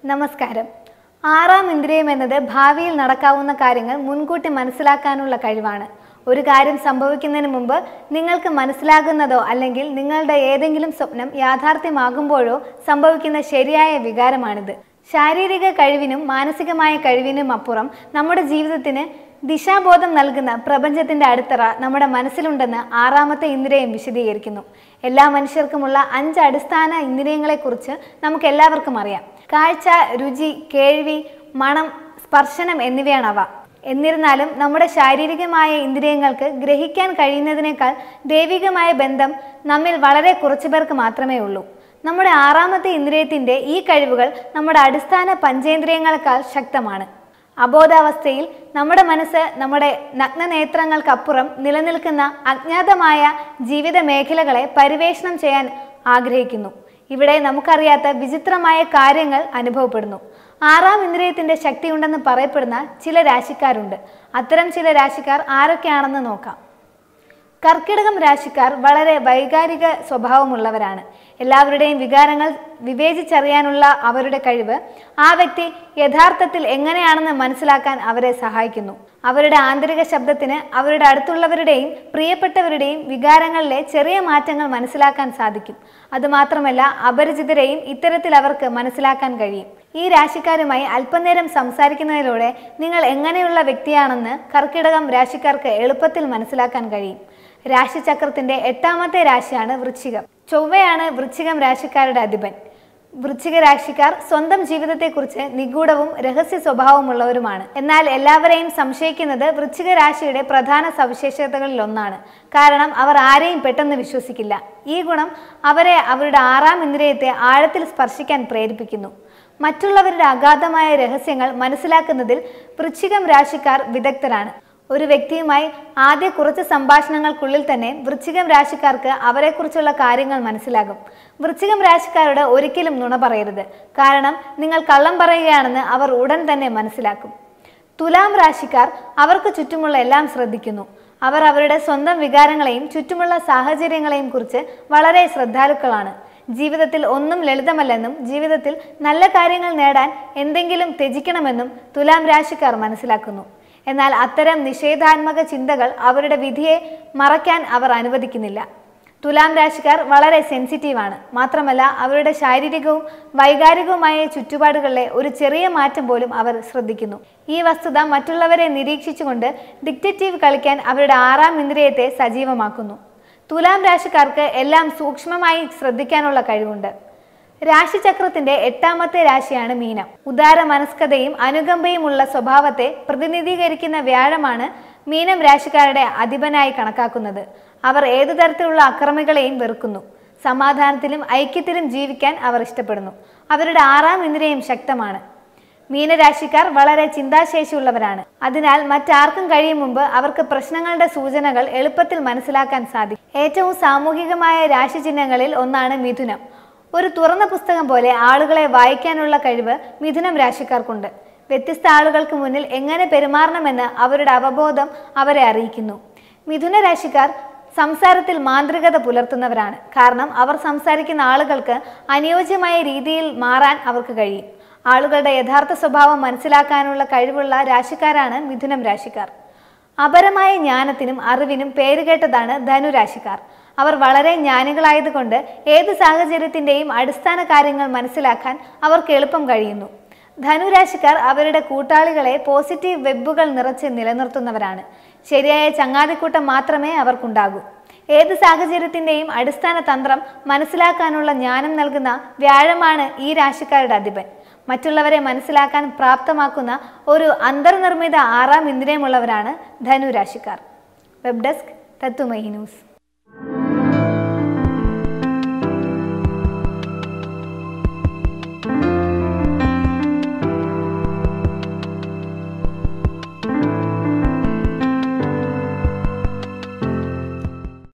നമസ്കാരം ആറാം ഇന്ദ്രിയം എന്നത് ഭാവിയിൽ നടക്കാവുന്ന കാര്യങ്ങൾ മുൻകൂട്ടി മനസ്സിലാക്കാനുള്ള കഴിവാണ് ഒരു കാര്യം സംഭവിക്കുന്നതിന് മുമ്പ് നിങ്ങൾക്ക് മനസ്സിലാകുന്നതോ അല്ലെങ്കിൽ നിങ്ങളുടെ ഏതെങ്കിലും സ്വപ്നം യാഥാർത്ഥ്യമാകുമ്പോഴോ സംഭവിക്കുന്ന ശരിയായ വികാരമാണിത് ശാരീരിക കഴിവിനും മാനസികമായ കഴിവിനും അപ്പുറം നമ്മുടെ ജീവിതത്തിന് ദിശാബോധം നൽകുന്ന പ്രപഞ്ചത്തിന്റെ അടിത്തറ നമ്മുടെ മനസ്സിലുണ്ടെന്ന് ആറാമത്തെ ഇന്ദ്രിയം വിശദീകരിക്കുന്നു എല്ലാ മനുഷ്യർക്കുമുള്ള അഞ്ച് അടിസ്ഥാന ഇന്ദ്രിയങ്ങളെക്കുറിച്ച് നമുക്ക് എല്ലാവർക്കും അറിയാം കാഴ്ച രുചി കേൾവി മണം സ്പർശനം എന്നിവയാണ് അവ എന്നിരുന്നാലും നമ്മുടെ ശാരീരികമായ ഇന്ദ്രിയങ്ങൾക്ക് ഗ്രഹിക്കാൻ കഴിയുന്നതിനേക്കാൾ ദൈവികമായ ബന്ധം നമ്മിൽ വളരെ കുറച്ചു പേർക്ക് മാത്രമേ ഉള്ളൂ നമ്മുടെ ആറാമത്തെ ഇന്ദ്രിയത്തിന്റെ ഈ കഴിവുകൾ നമ്മുടെ അടിസ്ഥാന പഞ്ചേന്ദ്രിയങ്ങളെക്കാൾ ശക്തമാണ് അബോധാവസ്ഥയിൽ നമ്മുടെ മനസ്സ് നമ്മുടെ നഗ്നനേത്രങ്ങൾക്കപ്പുറം നിലനിൽക്കുന്ന അജ്ഞാതമായ ജീവിത മേഖലകളെ പരിവേഷണം ചെയ്യാൻ ആഗ്രഹിക്കുന്നു ഇവിടെ നമുക്കറിയാത്ത വിചിത്രമായ കാര്യങ്ങൾ അനുഭവപ്പെടുന്നു ആറാം ഇന്ദ്രിയത്തിന്റെ ശക്തിയുണ്ടെന്ന് പറയപ്പെടുന്ന ചില രാശിക്കാരുണ്ട് അത്തരം ചില രാശിക്കാർ ആരൊക്കെയാണെന്ന് നോക്കാം കർക്കിടകം രാശിക്കാർ വളരെ വൈകാരിക സ്വഭാവമുള്ളവരാണ് എല്ലാവരുടെയും വികാരങ്ങൾ വിവേചിച്ചറിയാനുള്ള അവരുടെ കഴിവ് ആ വ്യക്തി യഥാർത്ഥത്തിൽ എങ്ങനെയാണെന്ന് മനസ്സിലാക്കാൻ അവരെ സഹായിക്കുന്നു അവരുടെ ആന്തരിക ശബ്ദത്തിന് അവരുടെ അടുത്തുള്ളവരുടെയും പ്രിയപ്പെട്ടവരുടെയും വികാരങ്ങളിലെ ചെറിയ മാറ്റങ്ങൾ മനസ്സിലാക്കാൻ സാധിക്കും അതുമാത്രമല്ല അപരിചിതരെയും ഇത്തരത്തിൽ അവർക്ക് മനസ്സിലാക്കാൻ കഴിയും ഈ രാശിക്കാരുമായി അല്പനേരം സംസാരിക്കുന്നതിലൂടെ നിങ്ങൾ എങ്ങനെയുള്ള വ്യക്തിയാണെന്ന് കർക്കിടകം രാശിക്കാർക്ക് എളുപ്പത്തിൽ മനസ്സിലാക്കാൻ കഴിയും രാശിചക്രത്തിന്റെ എട്ടാമത്തെ രാശിയാണ് വൃശ്ചികം ചൊവ്വയാണ് വൃശ്ചികം രാശിക്കാരുടെ അധിപൻ വൃശ്ചിക രാശിക്കാർ സ്വന്തം ജീവിതത്തെക്കുറിച്ച് നിഗൂഢവും രഹസ്യ സ്വഭാവമുള്ളവരുമാണ് എന്നാൽ എല്ലാവരെയും സംശയിക്കുന്നത് വൃശ്ചിക രാശിയുടെ പ്രധാന സവിശേഷതകളിൽ ഒന്നാണ് കാരണം അവർ ആരെയും പെട്ടെന്ന് വിശ്വസിക്കില്ല ഈ ഗുണം അവരെ അവരുടെ ആറാം ഇന്ദ്രിയത്തെ ആഴത്തിൽ സ്പർശിക്കാൻ പ്രേരിപ്പിക്കുന്നു മറ്റുള്ളവരുടെ അഗാധമായ രഹസ്യങ്ങൾ മനസ്സിലാക്കുന്നതിൽ വൃശ്ചികം രാശിക്കാർ വിദഗ്ധരാണ് ഒരു വ്യക്തിയുമായി ആദ്യ കുറച്ച് സംഭാഷണങ്ങൾക്കുള്ളിൽ തന്നെ വൃശ്ചികം രാശിക്കാർക്ക് അവരെക്കുറിച്ചുള്ള കാര്യങ്ങൾ മനസ്സിലാകും വൃശ്ചികം രാശിക്കാരോട് ഒരിക്കലും നുണ പറയരുത് കാരണം നിങ്ങൾ കള്ളം പറയുകയാണെന്ന് അവർ ഉടൻ തന്നെ മനസ്സിലാക്കും തുലാം രാശിക്കാർ അവർക്ക് ചുറ്റുമുള്ള എല്ലാം ശ്രദ്ധിക്കുന്നു അവർ അവരുടെ സ്വന്തം വികാരങ്ങളെയും ചുറ്റുമുള്ള സാഹചര്യങ്ങളെയും കുറിച്ച് വളരെ ശ്രദ്ധാലുക്കളാണ് ജീവിതത്തിൽ ഒന്നും ലളിതമല്ലെന്നും ജീവിതത്തിൽ നല്ല കാര്യങ്ങൾ നേടാൻ എന്തെങ്കിലും ത്യജിക്കണമെന്നും തുലാം രാശിക്കാർ മനസ്സിലാക്കുന്നു എന്നാൽ അത്തരം നിഷേധാത്മക ചിന്തകൾ അവരുടെ വിധിയെ മറയ്ക്കാൻ അവർ അനുവദിക്കുന്നില്ല തുലാം രാശിക്കാർ വളരെ സെൻസിറ്റീവാണ് മാത്രമല്ല അവരുടെ ശാരീരികവും വൈകാരികവുമായ ചുറ്റുപാടുകളിലെ ഒരു ചെറിയ മാറ്റം പോലും അവർ ശ്രദ്ധിക്കുന്നു ഈ വസ്തുത മറ്റുള്ളവരെ നിരീക്ഷിച്ചുകൊണ്ട് ഡിക്റ്റേറ്റീവ് കളിക്കാൻ അവരുടെ ആറാം ഇന്ദ്രിയത്തെ സജീവമാക്കുന്നു തുലാം രാശിക്കാർക്ക് എല്ലാം സൂക്ഷ്മമായി ശ്രദ്ധിക്കാനുള്ള കഴിവുണ്ട് രാശിചക്രത്തിന്റെ എട്ടാമത്തെ രാശിയാണ് മീനം ഉദാര മനസ്കതയും അനുകമ്പയുമുള്ള സ്വഭാവത്തെ പ്രതിനിധീകരിക്കുന്ന വ്യാഴമാണ് മീനം രാശിക്കാരുടെ അധിപനായി കണക്കാക്കുന്നത് അവർ ഏതു തരത്തിലുള്ള അക്രമികളെയും വെറുക്കുന്നു സമാധാനത്തിലും ഐക്യത്തിലും ജീവിക്കാൻ അവർ ഇഷ്ടപ്പെടുന്നു അവരുടെ ആറാം ഇന്ദ്രിയം ശക്തമാണ് മീനരാശിക്കാർ വളരെ ചിന്താശേഷിയുള്ളവരാണ് അതിനാൽ മറ്റാർക്കും കഴിയും മുമ്പ് അവർക്ക് പ്രശ്നങ്ങളുടെ സൂചനകൾ എളുപ്പത്തിൽ മനസ്സിലാക്കാൻ സാധിക്കും ഏറ്റവും സാമൂഹികമായ രാശിചിഹ്നങ്ങളിൽ ഒന്നാണ് മിഥുനം ഒരു തുറന്ന പുസ്തകം പോലെ ആളുകളെ വായിക്കാനുള്ള കഴിവ് മിഥുനം രാശിക്കാർക്കുണ്ട് വ്യത്യസ്ത ആളുകൾക്ക് മുന്നിൽ എങ്ങനെ പെരുമാറണമെന്ന് അവരുടെ അവബോധം അവരെ അറിയിക്കുന്നു മിഥുന രാശിക്കാർ സംസാരത്തിൽ മാന്ത്രികത പുലർത്തുന്നവരാണ് കാരണം അവർ സംസാരിക്കുന്ന ആളുകൾക്ക് അനുയോജ്യമായ രീതിയിൽ മാറാൻ അവർക്ക് കഴിയും ആളുകളുടെ യഥാർത്ഥ സ്വഭാവം മനസ്സിലാക്കാനുള്ള കഴിവുള്ള രാശിക്കാരാണ് മിഥുനം രാശിക്കാർ അപരമായ ജ്ഞാനത്തിനും അറിവിനും പേരുകേട്ടതാണ് ധനുരാശിക്കാർ അവർ വളരെ ജ്ഞാനികളായതുകൊണ്ട് ഏത് സാഹചര്യത്തിൻ്റെയും അടിസ്ഥാന കാര്യങ്ങൾ മനസ്സിലാക്കാൻ അവർക്ക് എളുപ്പം കഴിയുന്നു ധനുരാശിക്കാർ അവരുടെ കൂട്ടാളികളെ പോസിറ്റീവ് വെബുകൾ നിറച്ച് നിലനിർത്തുന്നവരാണ് ശരിയായ ചങ്ങാതിക്കൂട്ടം മാത്രമേ അവർക്കുണ്ടാകൂ ഏത് സാഹചര്യത്തിൻ്റെയും അടിസ്ഥാന തന്ത്രം മനസ്സിലാക്കാനുള്ള ജ്ഞാനം നൽകുന്ന വ്യാഴമാണ് ഈ രാശിക്കാരുടെ അധിപൻ മറ്റുള്ളവരെ മനസ്സിലാക്കാൻ പ്രാപ്തമാക്കുന്ന ഒരു അന്തർനിർമ്മിത ആറാം ഇന്ദ്രിയമുള്ളവരാണ് ധനുരാശിക്കാർ വെബ് ഡെസ്ക് തത്തുമൈ ന്യൂസ്